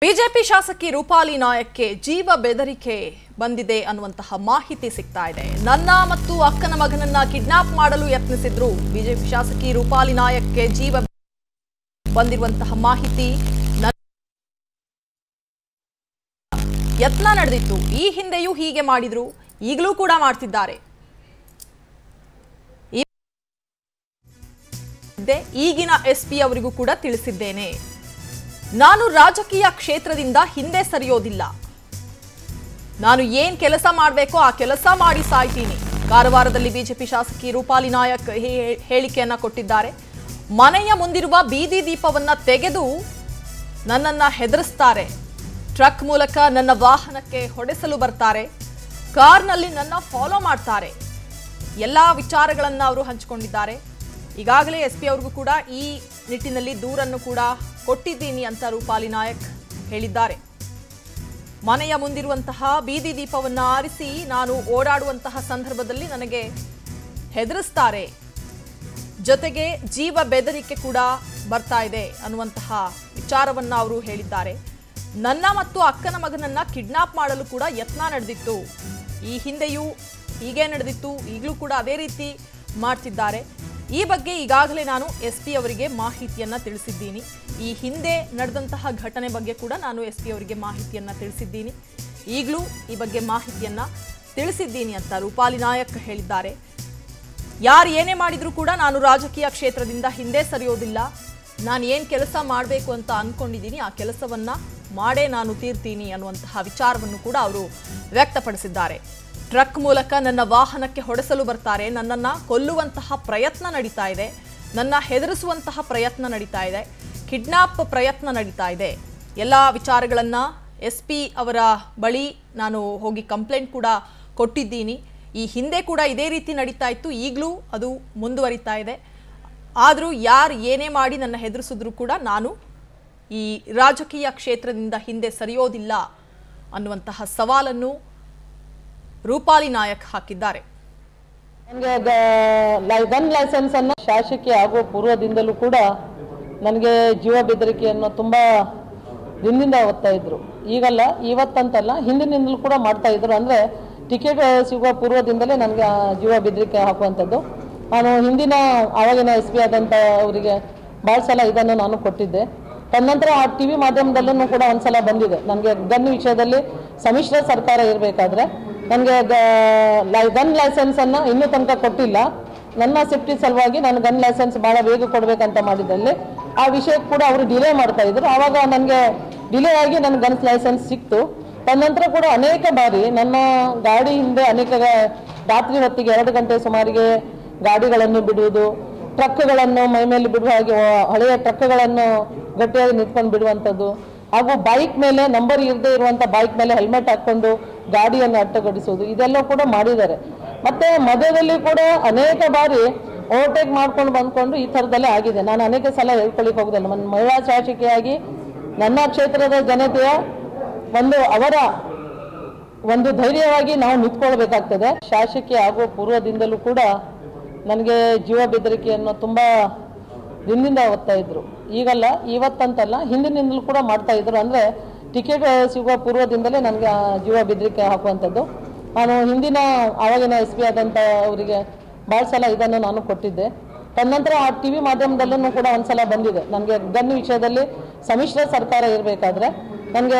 BJP ಶಾಸಕಿ ರೂಪಾಲಿ ನಾಯಕ್ಗೆ ಜೀವ ಬೆದರಿಕೆ ಬಂದಿದೆ ಅನ್ನುವಂತಹ ಮಾಹಿತಿ ಸಿಗ್ತಾ ಇದೆ ನನ್ನ ಮತ್ತು ಅಕ್ಕನ ಮಗನನ್ನ ಕಿಡ್ನಾಪ್ ಮಾಡಲು ಯತ್ನಿಸಿದ್ರು ಬಿಜೆಪಿ ಶಾಸಕಿ ರೂಪಾಲಿ ನಾಯಕ್ಗೆ ಜೀವ ಬಂದಿರುವಂತಹ ಮಾಹಿತಿ ನನ್ನ ಯತ್ನ ನಡೆದಿತ್ತು ಈ ಹಿಂದೆಯೂ ಹೀಗೆ ಮಾಡಿದ್ರು ಈಗಲೂ ಕೂಡ ಮಾಡ್ತಿದ್ದಾರೆ ಈ- ಇದ್ದೆ. ಈಗಿನ ಎಸ್ಪಿ ಅವರಿಗೂ ಕೂಡ ತಿಳಿಸಿದ್ದೇನೆ ನಾನು ರಾಜಕೀಯ ಕ್ಷೇತ್ರದಿಂದ ಹಿಂದೆ ಸರಿಯೋದಿಲ್ಲ ನಾನು ಏನ್ ಕೆಲಸ ಮಾಡಬೇಕೋ ಆ ಕೆಲಸ ಮಾಡಿ ಸಾಯ್ತೀನಿ ಕಾರವಾರದಲ್ಲಿ ಬಿಜೆಪಿ ಶಾಸಕಿ ರೂಪಾಲಿ ನಾಯಕ್ ಹೇ- ಹೇಳಿಕೆಯನ್ನ ಕೊಟ್ಟಿದ್ದಾರೆ ಮನೆಯ ಮುಂದಿರುವ ಬೀದಿ ದೀಪವನ್ನ ತೆಗೆದು ನನ್ನನ್ನ ಹೆದರಿಸ್ತಾರೆ ಟ್ರಕ್ ಮೂಲಕ ನನ್ನ ವಾಹನಕ್ಕೆ ಹೊಡೆಸಲು ಬರ್ತಾರೆ ಕಾರ್ನಲ್ಲಿ ನನ್ನ ಫಾಲೋ ಮಾಡ್ತಾರೆ ಎಲ್ಲ ವಿಚಾರಗಳನ್ನ ಅವರು ಹಂಚಿಕೊಂಡಿದ್ದಾರೆ ಈಗಾಗಲೇ ಎಸ್ ಪಿ ಅವ್ರಿಗೂ ಕೂಡ ಈ ನಿಟ್ಟಿನಲ್ಲಿ ದೂರನ್ನು ಕೂಡ ಕೊಟ್ಟಿದ್ದೀನಿ ಅಂತ ರೂಪಾಲಿ ನಾಯಕ್ ಹೇಳಿದ್ದಾರೆ ಮನೆಯ ಮುಂದಿರುವಂತಹ ಬೀದಿ ದೀಪವನ್ನು ಆರಿಸಿ ನಾನು ಓಡಾಡುವಂತಹ ಸಂದರ್ಭದಲ್ಲಿ ನನಗೆ ಹೆದರಿಸ್ತಾರೆ ಜೊತೆಗೆ ಜೀವ ಬೆದರಿಕೆ ಕೂಡ ಬರ್ತಾ ಇದೆ ಅನ್ನುವಂತಹ ವಿಚಾರವನ್ನ ಅವರು ಹೇಳಿದ್ದಾರೆ ನನ್ನ ಮತ್ತು ಅಕ್ಕನ ಮಗನನ್ನ ಕಿಡ್ನಾಪ್ ಮಾಡಲು ಕೂಡ ಯತ್ನ ನಡೆದಿತ್ತು ಈ ಹಿಂದೆಯೂ ಹೀಗೆ ನಡೆದಿತ್ತು ಈಗಲೂ ಕೂಡ ಅದೇ ರೀತಿ ಮಾಡ್ತಿದ್ದಾರೆ ಈ ಬಗ್ಗೆ ಈಗಾಗಲೇ ನಾನು ಎಸ್ ಪಿ ಅವರಿಗೆ ಮಾಹಿತಿಯನ್ನ ತಿಳಿಸಿದ್ದೀನಿ ಈ ಹಿಂದೆ ನಡೆದಂತಹ ಘಟನೆ ಬಗ್ಗೆ ಕೂಡ ನಾನು ಎಸ್ ಪಿ ಅವರಿಗೆ ಮಾಹಿತಿಯನ್ನ ತಿಳಿಸಿದ್ದೀನಿ ಈಗಲೂ ಈ ಬಗ್ಗೆ ಮಾಹಿತಿಯನ್ನ ತಿಳಿಸಿದ್ದೀನಿ ಅಂತ ರೂಪಾಲಿ ನಾಯಕ್ ಹೇಳಿದ್ದಾರೆ ಯಾರು ಏನೇ ಮಾಡಿದ್ರು ಕೂಡ ನಾನು ರಾಜಕೀಯ ಕ್ಷೇತ್ರದಿಂದ ಹಿಂದೆ ಸರಿಯೋದಿಲ್ಲ ನಾನು ಏನು ಕೆಲಸ ಮಾಡಬೇಕು ಅಂತ ಅನ್ಕೊಂಡಿದ್ದೀನಿ ಆ ಕೆಲಸವನ್ನ ಮಾಡೇ ನಾನು ತೀರ್ತೀನಿ ಅನ್ನುವಂತಹ ವಿಚಾರವನ್ನು ಕೂಡ ಅವರು ವ್ಯಕ್ತಪಡಿಸಿದ್ದಾರೆ ಟ್ರಕ್ ಮೂಲಕ ನನ್ನ ವಾಹನಕ್ಕೆ ಹೊಡೆಸಲು ಬರ್ತಾರೆ ನನ್ನನ್ನು ಕೊಲ್ಲುವಂತಹ ಪ್ರಯತ್ನ ನಡೀತಾ ಇದೆ ನನ್ನ ಹೆದರಿಸುವಂತಹ ಪ್ರಯತ್ನ ನಡೀತಾ ಇದೆ ಕಿಡ್ನಾಪ್ ಪ್ರಯತ್ನ ನಡೀತಾ ಇದೆ ಎಲ್ಲ ವಿಚಾರಗಳನ್ನು ಎಸ್ ಪಿ ಅವರ ಬಳಿ ನಾನು ಹೋಗಿ ಕಂಪ್ಲೇಂಟ್ ಕೂಡ ಕೊಟ್ಟಿದ್ದೀನಿ ಈ ಹಿಂದೆ ಕೂಡ ಇದೇ ರೀತಿ ನಡೀತಾ ಇತ್ತು ಈಗಲೂ ಅದು ಮುಂದುವರಿತಾ ಇದೆ ಆದರೂ ಯಾರು ಏನೇ ಮಾಡಿ ನನ್ನ ಹೆದರಿಸಿದ್ರು ಕೂಡ ನಾನು ಈ ರಾಜಕೀಯ ಕ್ಷೇತ್ರದಿಂದ ಹಿಂದೆ ಸರಿಯೋದಿಲ್ಲ ಅನ್ನುವಂತಹ ಸವಾಲನ್ನು ರೂಪಾಲಿ ನಾಯಕ್ ಹಾಕಿದ್ದಾರೆ ನನಗೆ ಗನ್ ಲೈಸೆನ್ಸ್ ಅನ್ನು ಶಾಸಕಿ ಆಗುವ ಪೂರ್ವದಿಂದಲೂ ಕೂಡ ನನಗೆ ಜೀವ ಬೆದರಿಕೆಯನ್ನು ತುಂಬಾ ದಿನದಿಂದ ಓದ್ತಾ ಇದ್ರು ಈಗಲ್ಲ ಇವತ್ತಂತಲ್ಲ ಹಿಂದಿನಿಂದಲೂ ಕೂಡ ಮಾಡ್ತಾ ಇದ್ರು ಅಂದ್ರೆ ಟಿಕೆಟ್ ಸಿಗುವ ಪೂರ್ವದಿಂದಲೇ ನನಗೆ ಆ ಜೀವ ಬೆದರಿಕೆ ಹಾಕುವಂಥದ್ದು ನಾನು ಹಿಂದಿನ ಆವಾಗಿನ ಎಸ್ ಪಿ ಆದಂಥ ಅವರಿಗೆ ಭಾಳ ಸಲ ಇದನ್ನು ನಾನು ಕೊಟ್ಟಿದ್ದೆ ತದನಂತರ ಆ ಟಿ ವಿ ಮಾಧ್ಯಮದಲ್ಲೂ ಕೂಡ ಒಂದ್ಸಲ ಬಂದಿದೆ ನನಗೆ ಗನ್ ವಿಷಯದಲ್ಲಿ ಸಮ್ಮಿಶ್ರ ಸರ್ಕಾರ ಇರಬೇಕಾದ್ರೆ ನನಗೆ ಗನ್ ಲೈಸೆನ್ಸ್ ಅನ್ನ ಇನ್ನೂ ತನಕ ಕೊಟ್ಟಿಲ್ಲ ನನ್ನ ಸೇಫ್ಟಿ ಸಲುವಾಗಿ ನಾನು ಗನ್ ಲೈಸೆನ್ಸ್ ಭಾಳ ಬೇಗ ಕೊಡಬೇಕಂತ ಮಾಡಿದಲ್ಲಿ ಆ ವಿಷಯಕ್ಕೆ ಕೂಡ ಅವರು ಡಿಲೇ ಮಾಡ್ತಾ ಇದ್ರು ಆವಾಗ ನನಗೆ ಡಿಲೇ ಆಗಿ ನನ್ನ ಗನ್ ಲೈಸೆನ್ಸ್ ಸಿಕ್ತು ತದನಂತರ ಕೂಡ ಅನೇಕ ಬಾರಿ ನನ್ನ ಗಾಡಿ ಹಿಂದೆ ಅನೇಕ ಗ- ರಾತ್ರಿ ಹೊತ್ತಿಗೆ ಎರಡು ಗಂಟೆ ಸುಮಾರಿಗೆ ಗಾಡಿಗಳನ್ನು ಬಿಡುವುದು ಟ್ರಕ್ಗಳನ್ನು ಮೈ ಮೇಲೆ ಬಿಡುವ ಹಾಗೆ ಆ, ಹಳೆಯ ಟ್ರಕ್ಗಳನ್ನು ಗಟ್ಟಿಯಾಗಿ ನಿಂತ್ಕೊಂಡು ಬಿಡುವಂಥದ್ದು ಹಾಗೂ ಬೈಕ್ ಮೇಲೆ ನಂಬರ್ ಇರದೇ ಇರುವಂತ ಬೈಕ್ ಮೇಲೆ ಹೆಲ್ಮೆಟ್ ಹಾಕೊಂಡು ಗಾಡಿಯನ್ನು ಅಡ್ಡಗಡಿಸುವುದು ಇದೆಲ್ಲ ಕೂಡ ಮಾಡಿದ್ದಾರೆ ಮತ್ತೆ ಮಧ್ಯದಲ್ಲಿ ಕೂಡ ಅನೇಕ ಬಾರಿ ಓವರ್ಟೇಕ್ ಮಾಡ್ಕೊಂಡು ಬಂದ್ಕೊಂಡು ಈ ಥರದಲ್ಲೇ ಆಗಿದೆ ನಾನು ಅನೇಕ ಸಲ ಹೇಳ್ಕೊಳ್ಳಿಕ್ಕೆ ಹೋಗುದಿಲ್ಲ ನನ್ನ ಮಹಿಳಾ ಶಾಸಕಿಯಾಗಿ ನನ್ನ ಕ್ಷೇತ್ರದ ಜನತೆಯ ಒಂದು ಅವರ ಒಂದು ಧೈರ್ಯವಾಗಿ ನಾವು ನಿಂತ್ಕೊಳ್ಬೇಕಾಗ್ತದೆ ಶಾಸಕಿ ಆಗುವ ಪೂರ್ವದಿಂದಲೂ ಕೂಡ ನನಗೆ ಜೀವ ಬೆದರಿಕೆಯನ್ನು ತುಂಬಾ ದಿನದಿಂದ ಓದ್ತಾ ಇದ್ರು ಈಗಲ್ಲ ಇವತ್ತಂತಲ್ಲ ಹಿಂದಿನಿಂದಲೂ ಕೂಡ ಮಾಡ್ತಾ ಇದ್ರು ಅಂದ್ರೆ ಟಿಕೆಟ್ ಸಿಗುವ ಪೂರ್ವದಿಂದಲೇ ನನಗೆ ಆ ಜೀವ ಬೆದರಿಕೆ ಹಾಕುವಂಥದ್ದು ನಾನು ಹಿಂದಿನ ಆವಾಗಿನ ಎಸ್ ಪಿ ಆದಂಥ ಅವರಿಗೆ ಭಾಳ ಸಲ ಇದನ್ನು ನಾನು ಕೊಟ್ಟಿದ್ದೆ ತದನಂತರ ಆ ಟಿ ವಿ ಮಾಧ್ಯಮದಲ್ಲೂ ಕೂಡ ಒಂದ್ಸಲ ಬಂದಿದೆ ನನಗೆ ಗನ್ ವಿಷಯದಲ್ಲಿ ಸಮ್ಮಿಶ್ರ ಸರ್ಕಾರ ಇರಬೇಕಾದ್ರೆ ನನಗೆ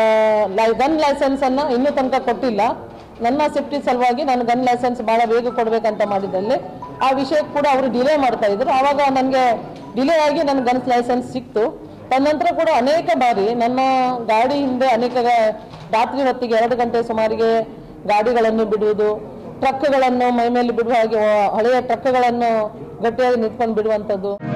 ಗನ್ ಲೈಸೆನ್ಸ್ ಅನ್ನ ಇನ್ನೂ ತನಕ ಕೊಟ್ಟಿಲ್ಲ ನನ್ನ ಸೇಫ್ಟಿ ಸಲುವಾಗಿ ನಾನು ಗನ್ ಲೈಸೆನ್ಸ್ ಭಾಳ ಬೇಗ ಕೊಡಬೇಕಂತ ಮಾಡಿದಲ್ಲಿ ಆ ವಿಷಯಕ್ಕೆ ಕೂಡ ಅವರು ಡಿಲೇ ಮಾಡ್ತಾ ಇದ್ರು ಆವಾಗ ನನಗೆ ಡಿಲೇ ಆಗಿ ನನ್ನ ಗನ್ ಲೈಸೆನ್ಸ್ ಸಿಕ್ತು ತದನಂತರ ಕೂಡ ಅನೇಕ ಬಾರಿ ನನ್ನ ಗಾಡಿ ಹಿಂದೆ ಅನೇಕ ಗ- ರಾತ್ರಿ ಹೊತ್ತಿಗೆ ಎರಡು ಗಂಟೆ ಸುಮಾರಿಗೆ ಗಾಡಿಗಳನ್ನು ಬಿಡುವುದು ಟ್ರಕ್ಗಳನ್ನು ಮೈ ಮೇಲೆ ಬಿಡುವ ಹಾಗೆ ಆ, ಹಳೆಯ ಟ್ರಕ್ಗಳನ್ನು ಗಟ್ಟಿಯಾಗಿ ನಿಂತ್ಕೊಂಡು ಬಿಡುವಂಥದ್ದು